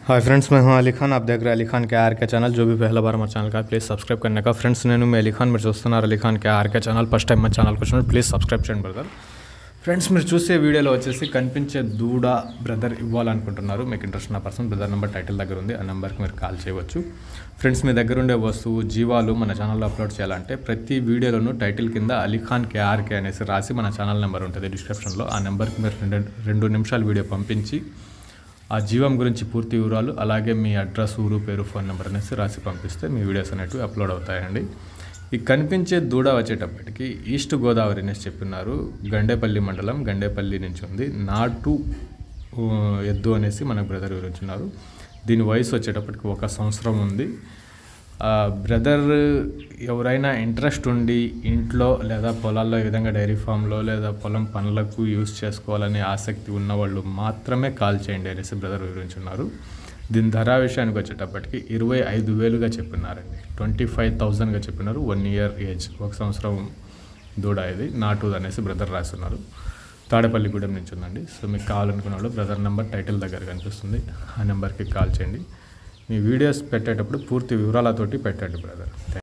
hi friends मैं हूं अली खान आप देख रहे हैं अली खान के आर के ఛానల్ जो भी पहला बार हमारे ఛానల్ का ప్లీజ్ సబ్స్క్రైబ్ करने का ఫ్రెండ్స్ నేను మీ అలీ ఖాన్ మీరు చూస్తున్నారు Ali Khan K RK channel first time మా ఛానల్కి వచ్చినప్పుడు ప్లీజ్ సబ్స్క్రైబ్ చేయండి బ్రదర్ ఫ్రెండ్స్ మీరు చూసే వీడియోలో వచ్చేసి కనిపించే దూడ బ్రదర్ ఇవ్వాలనుకుంటున్నారు మీకు ఇంట్రెస్ట్ ఉన్న పర్సన్ బ్రదర్ నెంబర్ టైటిల్ దగ్గర ఉంది ఆ నెంబర్కి మీరు కాల్ చేయవచ్చు ఫ్రెండ్స్ మీ దగ్గర ఉండే వస్తువు జీవాలు మన ఛానల్లో అప్లోడ్ చేయాలంటే ప్రతి వీడియోలోనూ టైటిల్ కింద అలీ ఖాన్ కేఆర్కే అనేసి రాసి మన ఛానల్ నెంబర్ ఉంటుంది డిస్క్రిప్షన్లో ఆ నెంబర్కి మీరు రెండు రెండు నిమిషాలు వీడియో పంపించి ఆ జీవం గురించి పూర్తి వివరాలు అలాగే మీ అడ్రస్ ఊరు పేరు ఫోన్ నెంబర్ అనేసి రాసి పంపిస్తే మీ వీడియోస్ అనేటివి అప్లోడ్ అవుతాయండి ఈ కనిపించే దూడ వచ్చేటప్పటికి ఈస్ట్ గోదావరి అనేసి చెప్పినారు గండేపల్లి మండలం గండేపల్లి నుంచి ఉంది నాటు ఊ, ఎద్దు అనేసి మన బ్రదర్ వివరించున్నారు దీని వయసు వచ్చేటప్పటికి ఒక సంవత్సరం ఉంది ఆ బ్రదర్ ఎవరైనా ఇంట్రెస్ట్ ఉండి ఇంట్లో లేదా పొలాల్లో ఈ విధంగా డైరీ ఫామ్లో లేదా పొలం పనులకు యూస్ చేసుకోవాలనే ఆసక్తి ఉన్నవాళ్ళు మాత్రమే కాల్ చేయండి అనేసి బ్రదర్ వివరించున్నారు దీని ధర విషయానికి వచ్చేటప్పటికి ఇరవై ఐదు వేలుగా చెప్పినారండి ట్వంటీ ఫైవ్ థౌజండ్గా చెప్పినారు వన్ ఇయర్ ఏజ్ ఒక సంవత్సరం దూడ ఇది నాటు అనేసి బ్రదర్ రాస్తున్నారు తాడేపల్లిగూడెం నుంచి ఉందండి సో మీకు కావాలనుకున్న వాళ్ళు బ్రదర్ నెంబర్ టైటిల్ దగ్గర కనిపిస్తుంది ఆ నెంబర్కి కాల్ చేయండి మీ వీడియోస్ పెట్టేటప్పుడు పూర్తి వివరాలతోటి పెట్టండి బ్రదర్